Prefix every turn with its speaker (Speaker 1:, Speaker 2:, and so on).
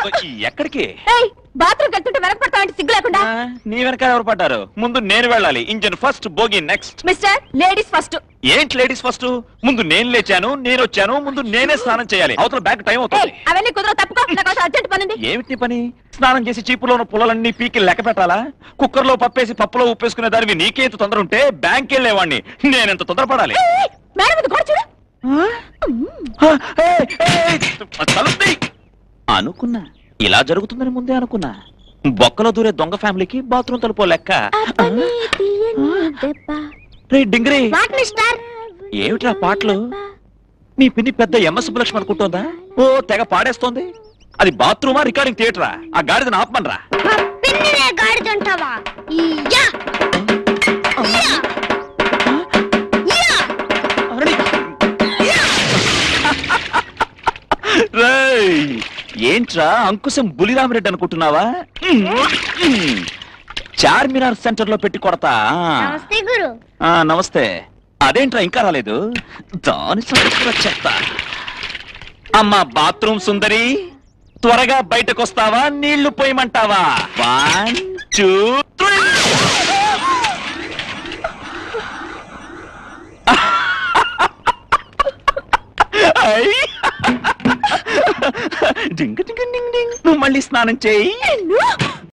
Speaker 1: ఎక్కడికి
Speaker 2: ఏయ్ బాత్రూమ్ వెళ్తుంటే వెనకపడతావంటే సిగ్గు లేకుండా
Speaker 1: ఆ, నీ వెనక ఎవరు పడ్డారు ముందు నేను వెళ్ళాలి engine first bogie next
Speaker 2: mister ladies first
Speaker 1: ఏంటి లేడీస్ ఫస్ట్ ముందు నేను లేచాను నేను వచ్చాను ముందు నేనే స్నానం చేయాలి అవతల బ్యాక్ టైం
Speaker 2: ఏయ్
Speaker 1: అవుతుంది
Speaker 2: అవన్నీ కుదరవు తప్పుకో నాకు అవసరం అర్జెంట్ పని ఉంది
Speaker 1: ఏమిటి నీ పని స్నానం చేసి చీపులో ఉన్న పుల్లలన్నీ పీకి లెక్క పెట్టాలా కుక్కర్ లో పప్పేసి పప్పులో ఉప్పేసుకునే దానివి నీకేంత తొందర ఉంటే బ్యాంక్ వెళ్ళేవాడిని నేనెంత తొందరపడాలి
Speaker 2: ఏయ్, ఏయ్, మేడం ఇది కూడా చూడు
Speaker 1: ఆ, ఏయ్, ఏయ్, తలుపు తీయ్. అనుకున్నా ఇలా జరుగుతుందని ముందే అనుకున్నా బొక్కలో దూరే దొంగ ఫ్యామిలీకి బాత్రూమ్ తలుపో లెక్క రే డింగరీ
Speaker 2: వాట్ మిస్టర్
Speaker 1: ఏమిట్రా పాటలు మీ పిన్ని పెద్ద ఎంఎస్ సుబ్బలక్ష్మి అనుకుంటోందా ఓ తెగ పాడేస్తోంది అది బాత్రూమా రికార్డింగ్ థియేటరా ఆ గాడిదని ఆపమనరా
Speaker 2: పిన్నినే గాడిదంటావా ఇయ్యా ఇయ్యా ఇయ్యా
Speaker 1: రేయ్, ఏంట్రా అంకుశం బులిరామిరెడ్డి అనుకుంటున్నావా మ్మ్. చార్మినార్ సెంటర్ లో పెట్టి కొడతా
Speaker 2: నమస్తే గురు
Speaker 1: ఆ, నమస్తే అదేంట్రా ఇంకా రాలేదు దాని సంగతి చెప్తా అమ్మా బాత్రూమ్ సుందరి త్వరగా బయటకు వస్తావా నీళ్లు పోయమంటావా వన్ టూ త్రీ ఐ. డింగ్ డింగ్ డింగ్ డింగ్ నువ్వు మళ్ళీ స్నానం చేయి